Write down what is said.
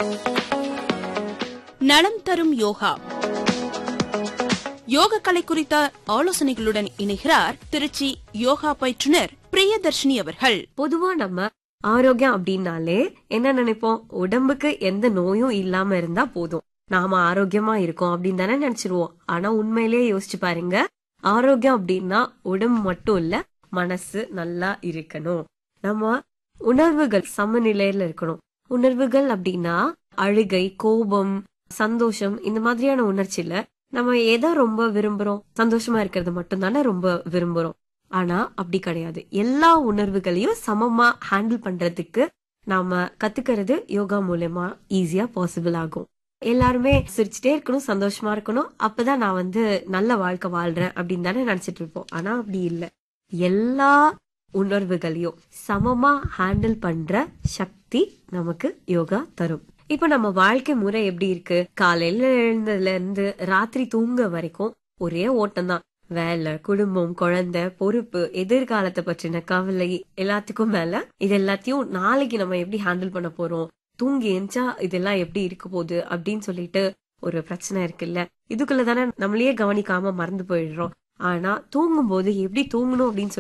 நலம் தரும் யோகா யோக கலை குறித்த ஆலோசனைகளுடன் இணைகிறார் திருச்சி யோகா பயிற்றுனர் பிரியதர்ஷினி அவர்கள் பொதுவா நம்ம ஆரோக்கியம் அப்படின்னாலே என்ன நினைப்போம் உடம்புக்கு எந்த நோயும் இல்லாம இருந்தா போதும் நாம ஆரோக்கியமா இருக்கோம் அப்படின்னு தானே நினைச்சிருவோம் ஆனா உண்மையிலேயே யோசிச்சு பாருங்க ஆரோக்கியம் அப்படின்னா உடம்பு மட்டும் இல்ல மனசு நல்லா இருக்கணும் நம்ம உணர்வுகள் சமநிலையில இருக்கணும் உணர்வுகள் அப்படின்னா அழுகை கோபம் சந்தோஷம் இந்த மாதிரியான உணர்ச்சியில நம்ம எதை ரொம்ப விரும்புறோம் சந்தோஷமா இருக்கிறது மட்டும் தானே ரொம்ப விரும்புறோம் ஆனா அப்படி கிடையாது எல்லா உணர்வுகளையும் சமமா ஹேண்டில் பண்றதுக்கு நாம கத்துக்கிறது யோகா மூலயமா ஈஸியா பாசிபிள் ஆகும் எல்லாருமே சிரிச்சுட்டே இருக்கணும் சந்தோஷமா இருக்கணும் அப்பதான் நான் வந்து நல்ல வாழ்க்கை வாழ்றேன் அப்படின்னு தானே நினைச்சிட்டு இருப்போம் ஆனா அப்படி இல்ல எல்லா உணர்வுகளையும் சமமா ஹேண்டில் பண்ற சக்தி நமக்கு யோகா தரும் இப்ப நம்ம வாழ்க்கை முறை எப்படி இருக்கு காலையில எழுந்ததுல இருந்து ராத்திரி தூங்க வரைக்கும் ஒரே ஓட்டம் தான் வேலை குடும்பம் குழந்தை பொறுப்பு எதிர்காலத்தை பற்றின கவலை எல்லாத்துக்கும் மேல இது எல்லாத்தையும் நாளைக்கு நம்ம எப்படி ஹேண்டில் பண்ண போறோம் தூங்கி எஞ்சா இதெல்லாம் எப்படி இருக்க போகுது அப்படின்னு சொல்லிட்டு ஒரு பிரச்சனை இருக்குல்ல இதுக்குள்ள தானே நம்மளையே கவனிக்காம மறந்து போயிடுறோம் ஆனா தூங்கும் போது எப்படி தூங்கணும் அப்படின்னு சொல்லி